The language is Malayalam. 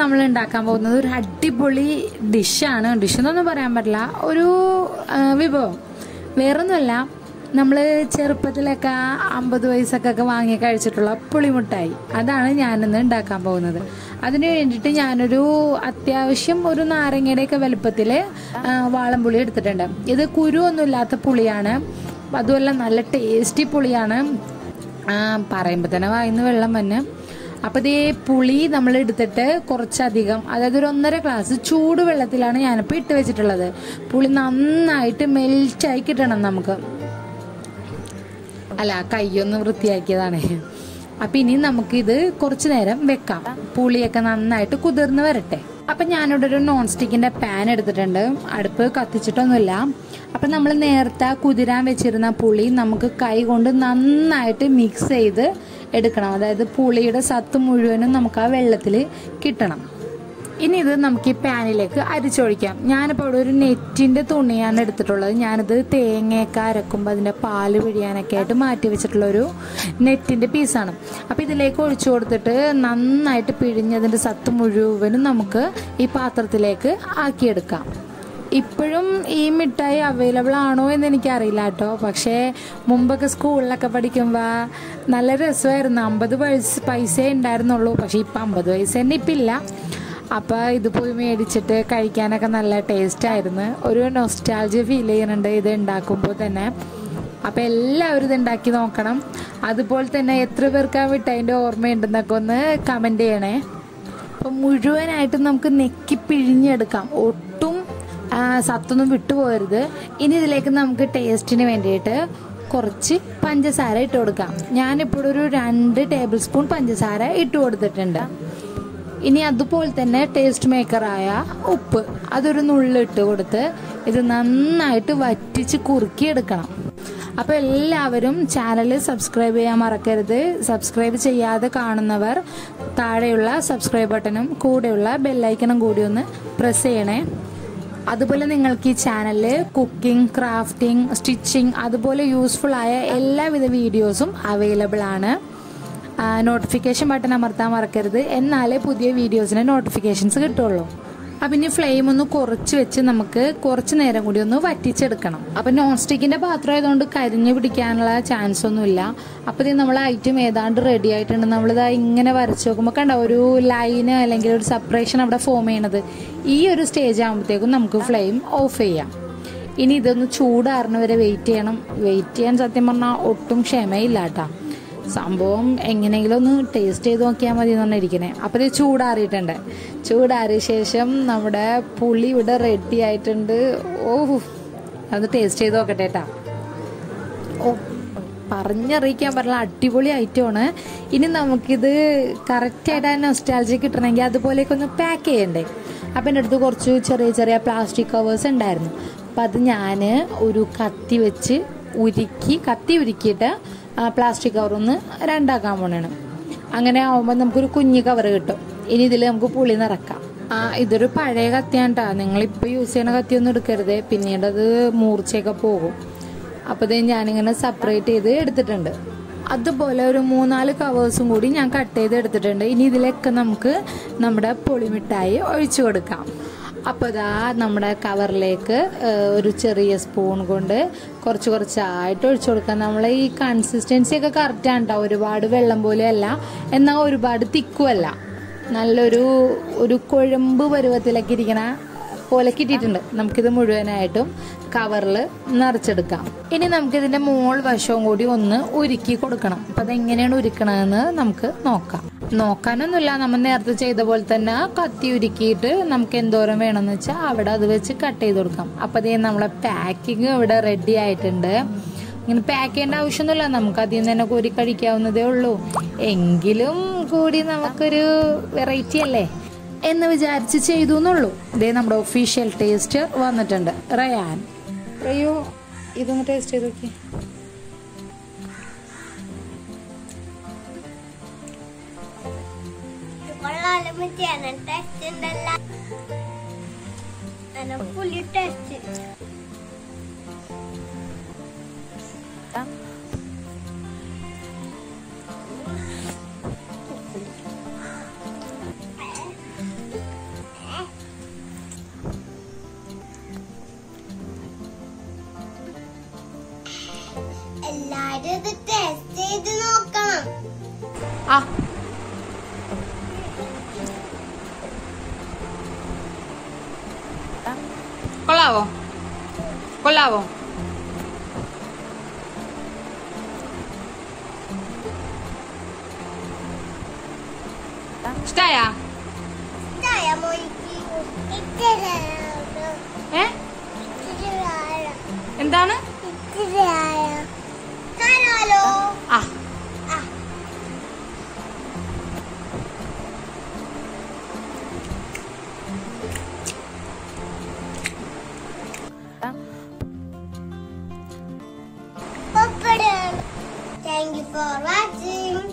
നമ്മൾ ഉണ്ടാക്കാൻ പോകുന്നത് ഒരു അടിപൊളി ഡിഷാണ് ഡിഷ് എന്നൊന്നും പറയാൻ പറ്റില്ല ഒരു ആ, വിഭവം വേറൊന്നുമല്ല നമ്മൾ ചെറുപ്പത്തിലൊക്കെ അമ്പത് വയസ്സൊക്കെ വാങ്ങി കഴിച്ചിട്ടുള്ള പുളിമുട്ടായി അതാണ് ഞാനിന്ന് ഉണ്ടാക്കാൻ പോകുന്നത് അതിന് വേണ്ടിയിട്ട് ഞാനൊരു അത്യാവശ്യം ഒരു നാരങ്ങയുടെയൊക്കെ വലുപ്പത്തിൽ വാളംപുളി എടുത്തിട്ടുണ്ട് ഇത് കുരുവൊന്നുമില്ലാത്ത പുളിയാണ് അതുമല്ല നല്ല ടേസ്റ്റി പുളിയാണ് ആ, പറയുമ്പോൾ തന്നെ വായിന്ന് വെള്ളം വന്ന് അപ്പോൾ ഇതേ പുളി നമ്മൾ എടുത്തിട്ട് കുറച്ചധികം അതായത് ഒരു ഒന്നര ഗ്ലാസ് ചൂട് വെള്ളത്തിലാണ് ഞാനിപ്പോൾ ഇട്ട് വെച്ചിട്ടുള്ളത് പുളി നന്നായിട്ട് മെൽറ്റായി കിട്ടണം നമുക്ക് അല്ല കൈയൊന്ന് വൃത്തിയാക്കിയതാണ് അപ്പൊ ഇനി നമുക്കിത് കുറച്ചു നേരം വെക്കാം പുളിയൊക്കെ നന്നായിട്ട് കുതിർന്ന് വരട്ടെ അപ്പൊ ഞാനിവിടെ ഒരു നോൺ സ്റ്റിക്കിന്റെ പാൻ എടുത്തിട്ടുണ്ട് അടുപ്പ് കത്തിച്ചിട്ടൊന്നുമില്ല അപ്പൊ നമ്മൾ നേരത്തെ കുതിരാൻ വെച്ചിരുന്ന പുളി നമുക്ക് കൈ കൊണ്ട് നന്നായിട്ട് മിക്സ് ചെയ്ത് എടുക്കണം അതായത് പുളിയുടെ സത്ത് മുഴുവനും നമുക്ക് ആ വെള്ളത്തിൽ കിട്ടണം ഇനി ഇത് നമുക്ക് ഈ പാനിലേക്ക് അരിച്ചൊഴിക്കാം ഞാനിപ്പോൾ ഇവിടെ ഒരു നെറ്റിന്റെ തുണിയാണ് എടുത്തിട്ടുള്ളത് ഞാനിത് തേങ്ങയൊക്കെ അരക്കുമ്പോൾ അതിന്റെ പാല് പിഴിയാനൊക്കെ ആയിട്ട് മാറ്റി വെച്ചിട്ടുള്ള ഒരു നെറ്റിന്റെ പീസാണ് അപ്പോൾ ഇതിലേക്ക് ഒഴിച്ചു കൊടുത്തിട്ട് നന്നായിട്ട് പിഴിഞ്ഞതിന്റെ സത്ത് മുഴുവനും നമുക്ക് ഈ പാത്രത്തിലേക്ക് ആക്കിയെടുക്കാം ഇപ്പോഴും ഈ മിഠായി അവൈലബിൾ ആണോ എന്ന് എനിക്കറിയില്ല കേട്ടോ പക്ഷേ മുമ്പൊക്കെ സ്കൂളിലൊക്കെ പഠിക്കുമ്പോൾ നല്ല രസമായിരുന്നു അമ്പത് പൈസ പൈസ ഉണ്ടായിരുന്നുള്ളൂ പക്ഷേ ഇപ്പം അമ്പത് പൈസ തന്നെ ഇപ്പം ഇല്ല അപ്പോൾ ഇത് പോയി മേടിച്ചിട്ട് കഴിക്കാനൊക്കെ നല്ല ടേസ്റ്റ് ആയിരുന്നു ഒരു നൊസ്റ്റാൾജി ഫീൽ ചെയ്യുന്നുണ്ട് ഇത് ഉണ്ടാക്കുമ്പോൾ തന്നെ അപ്പോൾ എല്ലാവരും ഇത് ഉണ്ടാക്കി നോക്കണം അതുപോലെ തന്നെ എത്ര പേർക്ക് ആ മിഠായിൻ്റെ ഓർമ്മയുണ്ടെന്നൊക്കെ ഒന്ന് കമൻറ്റ് ചെയ്യണേ അപ്പം മുഴുവനായിട്ടും നമുക്ക് നെക്കി പിഴിഞ്ഞെടുക്കാം ഒട്ടും ആ, സത്തൊന്നും വിട്ടുപോകരുത് ഇനി ഇതിലേക്ക് നമുക്ക് ടേസ്റ്റിന് വേണ്ടിയിട്ട് കുറച്ച് പഞ്ചസാര ഇട്ട് കൊടുക്കാം ഞാനിപ്പോൾ ഒരു രണ്ട് ടേബിൾ സ്പൂൺ പഞ്ചസാര ഇട്ട് കൊടുത്തിട്ടുണ്ട് ഇനി അതുപോലെ തന്നെ ടേസ്റ്റ് മേക്കറായ ഉപ്പ് അതൊരു നുള്ളിട്ട് കൊടുത്ത് ഇത് നന്നായിട്ട് വറ്റിച്ച് കുറുക്കിയെടുക്കണം അപ്പോൾ എല്ലാവരും ചാനൽ സബ്സ്ക്രൈബ് ചെയ്യാൻ മറക്കരുത് സബ്സ്ക്രൈബ് ചെയ്യാതെ കാണുന്നവർ താഴെയുള്ള സബ്സ്ക്രൈബ് ബട്ടണും കൂടെയുള്ള ബെല്ലൈക്കണും കൂടി ഒന്ന് പ്രസ് ചെയ്യണേ അതുപോലെ നിങ്ങൾക്ക് ഈ ചാനലിൽ കുക്കിംഗ് ക്രാഫ്റ്റിംഗ് സ്റ്റിച്ചിങ് അതുപോലെ യൂസ്ഫുൾ ആയ എല്ലാവിധ വീഡിയോസും അവൈലബിൾ ആണ് നോട്ടിഫിക്കേഷൻ ബട്ടൺ അമർത്താൻ മറക്കരുത് എന്നാലേ പുതിയ വീഡിയോസിന് നോട്ടിഫിക്കേഷൻസ് കിട്ടുള്ളൂ അപ്പം ഇനി ഫ്ലെയിം ഒന്ന് കുറച്ച് വെച്ച് നമുക്ക് കുറച്ച് നേരം കൂടി ഒന്ന് വറ്റിച്ചെടുക്കണം അപ്പം നോൺ സ്റ്റിക്കിന്റെ പാത്രം ആയതുകൊണ്ട് കരിഞ്ഞു പിടിക്കാനുള്ള ചാൻസ് ഒന്നുമില്ല അപ്പം ഇത് നമ്മൾ ഐറ്റം ഏതാണ്ട് റെഡി ആയിട്ടുണ്ട് നമ്മളിത് ഇങ്ങനെ വരച്ച് നോക്കുമ്പോൾ കണ്ട ഒരു ലൈന് അല്ലെങ്കിൽ ഒരു സെപ്പറേഷൻ അവിടെ ഫോം ചെയ്യണത് ഈ ഒരു സ്റ്റേജ് ആകുമ്പോഴത്തേക്കും നമുക്ക് ഫ്ലെയിം ഓഫ് ചെയ്യാം ഇനി ഇതൊന്ന് ചൂടാറിന് വരെ വെയിറ്റ് ചെയ്യണം വെയിറ്റ് ചെയ്യാൻ സത്യം പറഞ്ഞാൽ ഒട്ടും ക്ഷമയില്ല കേട്ടാ സംഭവം എങ്ങനെയെങ്കിലും ഒന്ന് ടേസ്റ്റ് ചെയ്ത് നോക്കിയാൽ മതി എന്ന് പറഞ്ഞിരിക്കണേ അപ്പോൾ ഇത് ചൂടാറിയിട്ടുണ്ട് ചൂടാറിയ ശേഷം നമ്മുടെ പുളി ഇവിടെ റെഡി ആയിട്ടുണ്ട് ഓ അത് ടേസ്റ്റ് ചെയ്ത് നോക്കട്ടെ കേട്ടാ ഓ പറഞ്ഞറിയിക്കാൻ പറ്റില്ല അടിപൊളി ഐറ്റമാണ് ഇനി നമുക്കിത് കറക്റ്റായിട്ട് ആ നൊസ്റ്റാൾജി കിട്ടണമെങ്കിൽ അതുപോലെയൊക്കെ ഒന്ന് പാക്ക് ചെയ്യണ്ടേ അപ്പം എൻ്റെ അടുത്ത് കുറച്ച് ചെറിയ ചെറിയ പ്ലാസ്റ്റിക് കവേഴ്സ് ഉണ്ടായിരുന്നു അപ്പം അത് ഞാൻ ഒരു കത്തി വെച്ച് ഉരുക്കി കത്തി ഉരുക്കിയിട്ട് ആ പ്ലാസ്റ്റിക് കവർ ഒന്ന് രണ്ടാക്കാൻ പോണാണ് അങ്ങനെ ആവുമ്പോൾ നമുക്കൊരു കുഞ്ഞു കവർ കിട്ടും ഇനി ഇതിൽ നമുക്ക് പുളി നിറക്കാം ആ ഇതൊരു പഴയ കത്തിയാണ് കേട്ടോ നിങ്ങളിപ്പോൾ യൂസ് ചെയ്യണ കത്തിയൊന്നും എടുക്കരുത് പിന്നീട് അത് മൂർച്ചയൊക്കെ പോകും അപ്പോൾ ഇത് ഞാനിങ്ങനെ സെപ്പറേറ്റ് ചെയ്ത് എടുത്തിട്ടുണ്ട് അതുപോലെ ഒരു മൂന്നാല് കവേഴ്സും കൂടി ഞാൻ കട്ട് ചെയ്ത് എടുത്തിട്ടുണ്ട് ഇനി ഇതിലൊക്കെ നമുക്ക് നമ്മുടെ പുളിമിഠായി ഒഴിച്ചു കൊടുക്കാം അപ്പോൾ ഇതാ നമ്മുടെ കവറിലേക്ക് ഏഹ്, ഒരു ചെറിയ സ്പൂൺ കൊണ്ട് കുറച്ച് കുറച്ചായിട്ട് ഒഴിച്ചു കൊടുക്കാം നമ്മൾ ഈ കൺസിസ്റ്റൻസി ഒക്കെ കറക്റ്റാണ് കേട്ടോ ഒരുപാട് വെള്ളം പോലെയല്ല എന്നാൽ ഒരുപാട് തിക്കുമല്ല നല്ലൊരു ഒരു കുഴമ്പ് പരുവത്തിലൊക്കെ ഇരിക്കണ പോലെ കിട്ടിയിട്ടുണ്ട് നമുക്കിത് മുഴുവനായിട്ടും കവറിൽ നിറച്ചെടുക്കാം ഇനി നമുക്കിതിന്റെ മോൾ വശവും കൂടി ഒന്ന് ഉരുക്കി കൊടുക്കണം അപ്പൊ അതെങ്ങനെയാണ് ഉരുക്കണതെന്ന് നമുക്ക് നോക്കാം നോക്കാനൊന്നുമില്ല നമ്മൾ നേരത്തെ ചെയ്ത പോലെ തന്നെ കത്തി ഉരുക്കിയിട്ട് നമുക്ക് എന്തോരം വേണമെന്ന് വെച്ചാൽ അവിടെ അത് വെച്ച് കട്ട് ചെയ്ത് കൊടുക്കാം അപ്പൊ അതേ നമ്മളെ പാക്കിങ് ഇവിടെ റെഡി ആയിട്ടുണ്ട് ഇങ്ങനെ പാക്ക് ചെയ്യേണ്ട ആവശ്യമൊന്നുമില്ല നമുക്ക് അതിൽ നിന്ന് തന്നെ കോരി കഴിക്കാവുന്നതേ ഉള്ളൂ എങ്കിലും കൂടി നമുക്കൊരു വെറൈറ്റി അല്ലേ എന്ന് വിചാരിച്ച് ചെയ്തു എന്നുള്ളൂ ഇതേ നമ്മുടെ ഒഫീഷ്യൽ ടേസ്റ്റ് വന്നിട്ടുണ്ട് റയാൻ റയോ ഇതൊന്ന് ടേസ്റ്റ് ചെയ്ത് നോക്കി കൊള്ളാലും ചെയ്യാൻ ടേസ്റ്റ് ഉണ്ടല്ല നല്ല പുളി ടേസ്റ്റ് ഇത് ടെസ്റ്റ് ചെയ്ത് നോക്കണം ആ കൊള്ളാവോ കൊള്ളാവോ ഇഷ്ടായാ ഇതായ മോനിക്ക് ഇത്തിരി ഏ ഇത്തിരി ആഴം എന്താണ് ഇത്തിരി ആഴം തരാലോ ആ ആ Taking. Thank you for watching.